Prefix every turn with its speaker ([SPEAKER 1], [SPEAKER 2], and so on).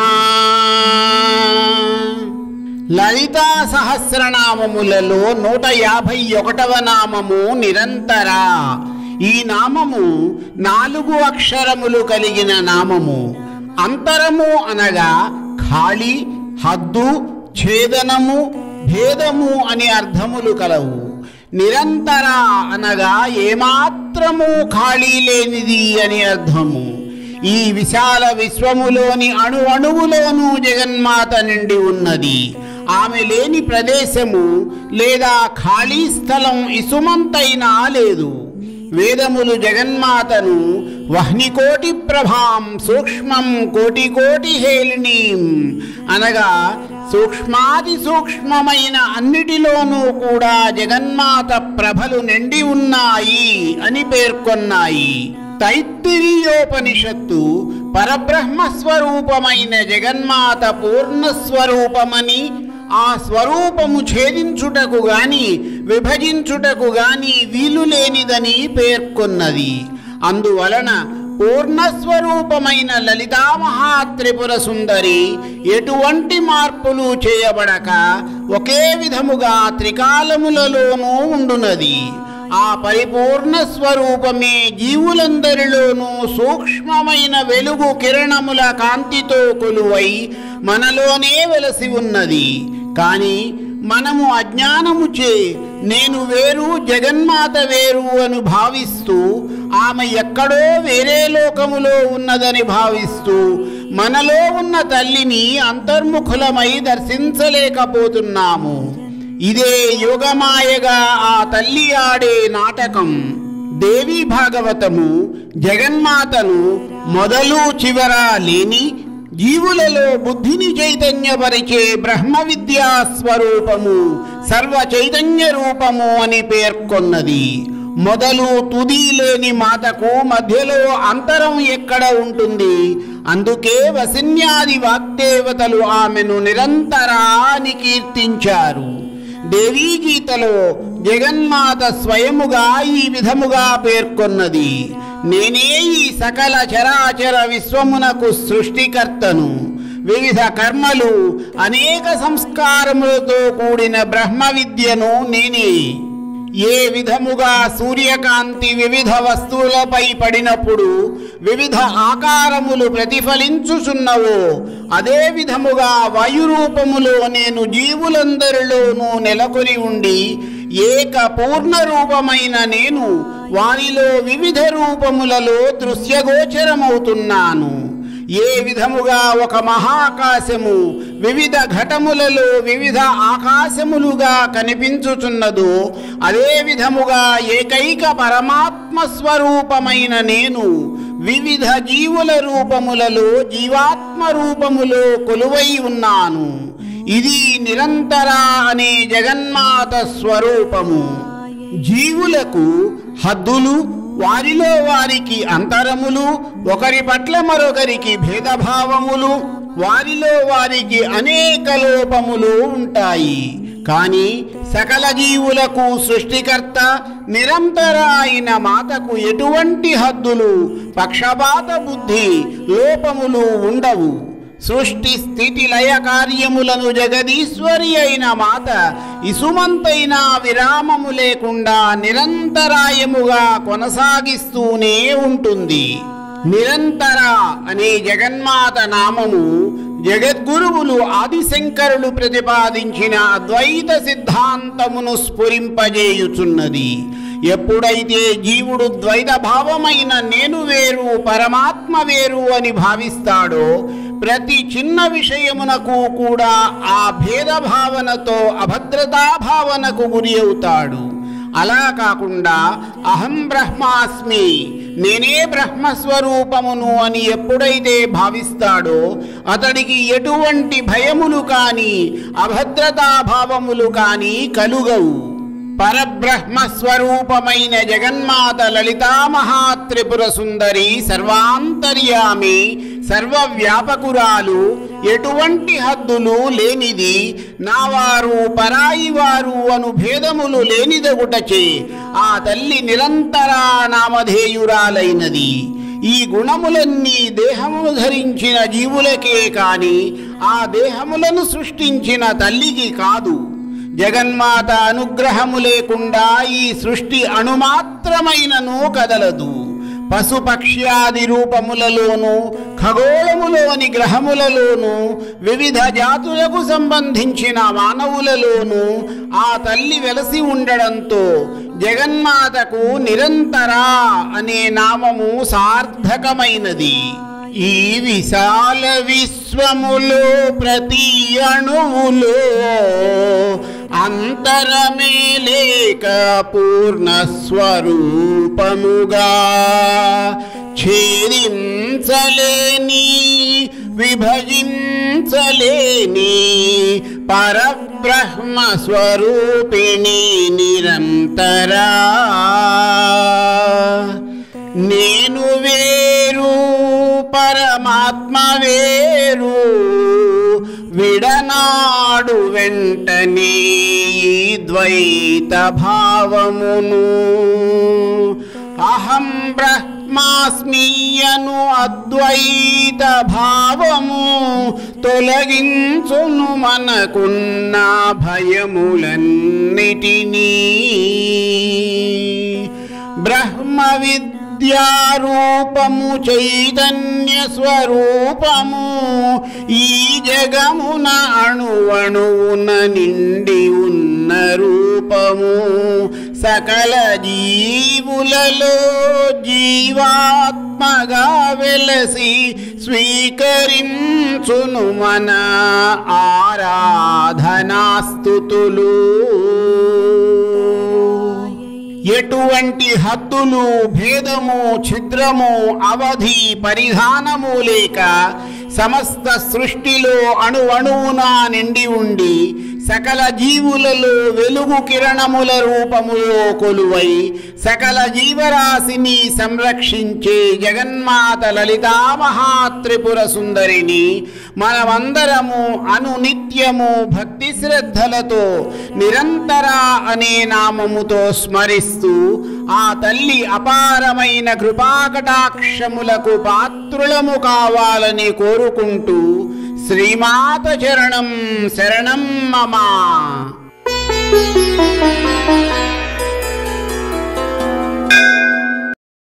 [SPEAKER 1] లలితా సహస్రనామములలో నూట యాభై ఒకటవ నామము నిరంతర ఈ నామము నాలుగు అక్షరములు కలిగిన నామము అంతరము అనగా ఖాళీ హద్దు ఛేదనము భేదము అని అర్థములు కలవు నిరంతర అనగా ఏమాత్రము ఖాళీ లేనిది అని అర్థము ఈ విశాల విశ్వములోని అణు అణువులోనూ జగన్మాత నిండి ఉన్నది ఆమె లేని ప్రదేశము లేదా ఖాళీ స్థలం ఇసుమంతైనా లేదు వేదములు జగన్మాతను వహ్నికోటి ప్రభాం సూక్ష్మం కోటి కోటి హేళినీం అనగా సూక్ష్మాది సూక్ష్మమైన అన్నిటిలోనూ కూడా జగన్మాత ప్రభలు నిండి ఉన్నాయి అని పేర్కొన్నాయి తైత్తిరీయోపనిషత్తు పరబ్రహ్మ స్వరూపమైన జగన్మాత పూర్ణ స్వరూపమని ఆ స్వరూపము ఛేదించుటకు గాని విభజించుటకు గాని వీలు లేనిదని పేర్కొన్నది అందువలన పూర్ణస్వరూపమైన లలితా మహాత్రిపుర సుందరి ఎటువంటి మార్పులు చేయబడక ఒకే విధముగా త్రికాలములలోనూ ఉండునది ఆ పరిపూర్ణ స్వరూపమే జీవులందరిలోనూ సూక్ష్మమైన వెలుగు కిరణముల కాంతితో కొలువై మనలోనే వెలసి ఉన్నది కాని మనము అజ్ఞానముచే నేను వేరు జగన్మాత వేరు అని భావిస్తూ ఆమె ఎక్కడో వేరే లోకములో ఉన్నదని భావిస్తూ మనలో ఉన్న తల్లిని అంతర్ముఖులమై దర్శించలేకపోతున్నాము ఇదే యోగమాయగా ఆ తల్లి ఆడే నాటకం దేవి భాగవతము జగన్మాతను మొదలు చివర లేని జీవులలో బుద్ధిని చైతన్యపరిచే బ్రహ్మ విద్యా స్వరూపము సర్వ చైతన్య రూపము అని పేర్కొన్నది మొదలు తుది లేని మాతకు మధ్యలో అంతరం ఎక్కడ ఉంటుంది అందుకే వసిన్యాది వాగ్దేవతలు ఆమెను నిరంతరాని కీర్తించారు దేవీ గీతలో జగన్మాత స్వయముగా ఈ విధముగా పేర్కొన్నది నేనే ఈ సకల చరాచర విశ్వమునకు సృష్టికర్తను వివిధ కర్మలు అనేక సంస్కారములతో కూడిన బ్రహ్మ విద్యను నేనే ఏ విధముగా సూర్యకాంతి వివిధ వస్తువులపై పడినప్పుడు వివిధ ఆకారములు ప్రతిఫలించుచున్నవో అదే విధముగా వాయురూపములో నేను జీవులందరిలోనూ నెలకొని ఉండి ఏక పూర్ణ రూపమైన నేను వారిలో వివిధ రూపములలో దృశ్యగోచరమవుతున్నాను ఏ విధముగా ఒక మహాకాశము వివిధ ఘటములలో వివిధ ఆకాశములుగా కనిపించుచున్నదో అదే విధముగా ఏకైక పరమాత్మ స్వరూపమైన నేను వివిధ జీవుల రూపములలో జీవాత్మ రూపములో కొలువై ఉన్నాను ఇది నిరంతర అనే జగన్మాత స్వరూపము జీవులకు హద్దులు వారిలో వారికి అంతరములు ఒకరి పట్ల మరొకరికి భేదభావములు వారిలో వారికి అనేక లోపములు ఉంటాయి కానీ సకల జీవులకు సృష్టికర్త నిరంతర అయిన మాతకు ఎటువంటి హద్దులు పక్షపాత బుద్ధి లోపములు ఉండవు సృష్టి స్థితి లయ కార్యములను జగదీశ్వరి అయిన మాత ఇసుమంతైన విరామము లేకుండా నిరంతరాయముగా కొనసాగిస్తూనే ఉంటుంది నిరంతర అనే జగన్మాత నామము జగద్గురువులు ఆదిశంకరులు ప్రతిపాదించిన అద్వైత సిద్ధాంతమును స్ఫురింపజేయుచున్నది ఎప్పుడైతే జీవుడు ద్వైత భావమైన నేను వేరు పరమాత్మ వేరు అని భావిస్తాడో ప్రతి చిన్న విషయమునకు కూడా ఆ భేద భావనతో అభద్రతా భావనకు గురి అవుతాడు అలా కాకుండా అహం బ్రహ్మాస్మి నేనే బ్రహ్మస్వరూపమును అని ఎప్పుడైతే భావిస్తాడో అతడికి ఎటువంటి భయములు కాని అభద్రతా భావములు కాని కలుగవు పరబ్రహ్మ స్వరూపమైన జగన్మాత లలితా మహాత్రిపుర సుందరి సర్వాంతర్యామి సర్వవ్యాపకురాలు ఎటువంటి హద్దులు లేనిది నా వారు పరాయి వారు అను భేదములు లేనిదగుటచే ఆ తల్లి నిరంతరా నామధేయురాలైనది ఈ గుణములన్నీ దేహమును ధరించిన జీవులకే కాని ఆ దేహములను సృష్టించిన తల్లికి కాదు జగన్మాత అనుగ్రహము లేకుండా ఈ సృష్టి అణుమాత్రమైనను కదలదు పశుపక్ష్యాది రూపములలోను ఖగోళములోని గ్రహములలోను వివిధ జాతులకు సంబంధించిన మానవులలోను ఆ తల్లి వెలసి ఉండడంతో జగన్మాతకు నిరంతరా అనే నామము సార్థకమైనది ఈ విశాల విశ్వములో ప్రతి అణువులో అంతరమే లేక పూర్ణ స్వరూపముగా ఛేదించలేని విభజించలేని పరబ్రహ్మ స్వరూపిణి నిరంతరా నేను వేరు పరమాత్మ వేరు విడనాడు వెంటనే ఈ ద్వైత భావమును అహం బ్రహ్మాస్మియను అద్వైత భావము తొలగించును మనకున్న భయములన్నిటినీ బ్రహ్మ విద్యారూపము చైతన్య స్వరూపము ఈ జగమున అణువణువున నిండి ఉన్న రూపము సకల జీవులలో జీవాత్మగా వెలసి స్వీకరించును మన ఆరాధనాస్తుతులు ఎటువంటి హద్దులు భేదము ఛిద్రము అవధి పరిధానము లేక సమస్త సృష్టిలో అణువణువున నిండి ఉండి సకల జీవులలో వెలుగు కిరణముల రూపములో కొలువై సకల జీవరాశిని సంరక్షించే జగన్మాత లలితా మహాత్రిపుర సుందరిని మనమందరము అనునిత్యము భక్తి శ్రద్ధలతో నిరంతర అనే నామముతో స్మరిస్తూ ఆ తల్లి అపారమైన కృపాకటాక్షములకు పాత్రులము కావాలని కోరుకుంటూ శ్రీమాత చరణం శరణం మమ